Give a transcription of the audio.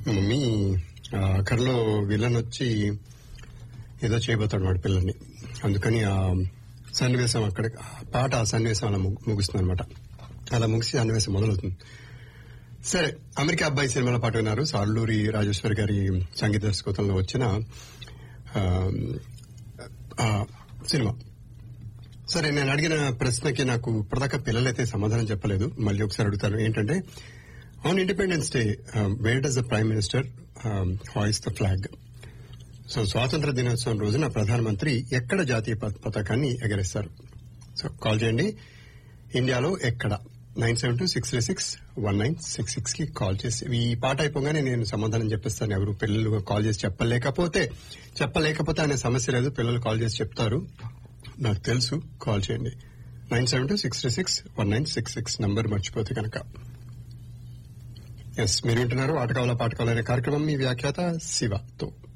mummy ఆ, కర్లో villain వచ్చి ఏదో చేయబోతాడు వాడి పిల్లల్ని అందుకని ఆ సన్నివేశం అక్కడ ఆ పాట ఆ సన్నివేశం అలా ముగుస్తుంది అనమాట అలా ముగిసి సన్నివేశం మొదలవుతుంది సరే అమెరికా అబ్బాయి సినిమాలో పాట విన్నారు సాళ్ళూరి రాజేశ్వరి గారి సంగీత దర్శకత్వంలో వచ్చిన ఆ, ఆ, సినిమా సరే నేను అడిగిన ప్రశ్నకి నాకు ఇప్పటిదాకా పిల్లలైతే సమాధానం చెప్పలేదు మళ్ళీ ఒకసారి అడుగుతాను ఏంటంటే on Independence Day where does the prime minister hoist the flag so స్వాతంత్ర దినోత్సవం రోజున ప్రధానమంత్రి ఎక్కడ జాతీయ ప- పతాకాన్ని ఎగరేస్తారు సో కాల్ చేయండి ఇండియాలో ఎక్కడ nine seven two six three six one nine six six కి కాల్ చేసి ఈ పాట అయిపోగానే నేను సమాధానం చెప్పిస్తాను ఎవరు పిల్లలు కాల్ చేసి చెప్పలేకపోతే చెప్పలేకపోతే అనే సమస్య లేదు పిల్లలు కాల్ చేసి చెప్తారు నాకు తెలుసు కాల్ చేయండి nine seven two six three six one nine six six number మర్చిపోతే కనుక ఎస్ మీరు వింటున్నారు ఆట కావాలా పాట కావాలా అనే కార్యక్రమం మీ వ్యాఖ్యాత శివతో